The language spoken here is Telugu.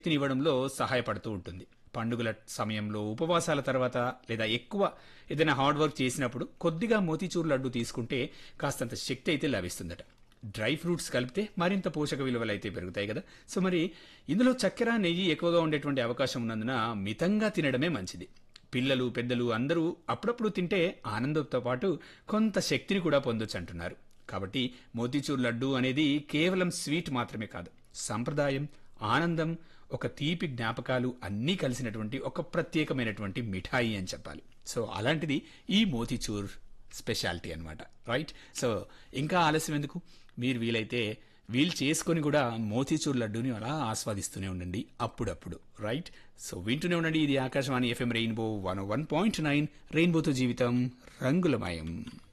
ఇవ్వడంలో సహాయపడుతూ ఉంటుంది పండుగల సమయంలో ఉపవాసాల తర్వాత లేదా ఎక్కువ ఏదైనా హార్డ్ వర్క్ చేసినప్పుడు కొద్దిగా మోతీచూర్ లడ్డు తీసుకుంటే కాస్తంత శక్తి అయితే లభిస్తుందట డ్రై ఫ్రూట్స్ కలిపితే మరింత పోషక విలువలు అయితే పెరుగుతాయి కదా సో మరి ఇందులో చక్కెర నెయ్యి ఎక్కువగా ఉండేటువంటి అవకాశం ఉన్నందున మితంగా తినడమే మంచిది పిల్లలు పెద్దలు అందరూ అప్పుడప్పుడు తింటే ఆనందంతో పాటు కొంత శక్తిని కూడా పొందొచ్చు అంటున్నారు కాబట్టి మోతీచూర్ లడ్డు అనేది కేవలం స్వీట్ మాత్రమే కాదు సంప్రదాయం ఆనందం ఒక తీపి జ్ఞాపకాలు అన్నీ కలిసినటువంటి ఒక ప్రత్యేకమైనటువంటి మిఠాయి అని చెప్పాలి సో అలాంటిది ఈ మోతీచూర్ స్పెషాలిటీ అన్నమాట రైట్ సో ఇంకా ఆలస్యం ఎందుకు మీరు వీలైతే వీలు చేసుకొని కూడా మోతీచూర్ లడ్డూని అలా ఆస్వాదిస్తూనే ఉండండి అప్పుడప్పుడు రైట్ సో వింటూనే ఉండండి ఇది Akashvani FM rainbow one one point nine రెయిన్బోతో జీవితం రంగులమయం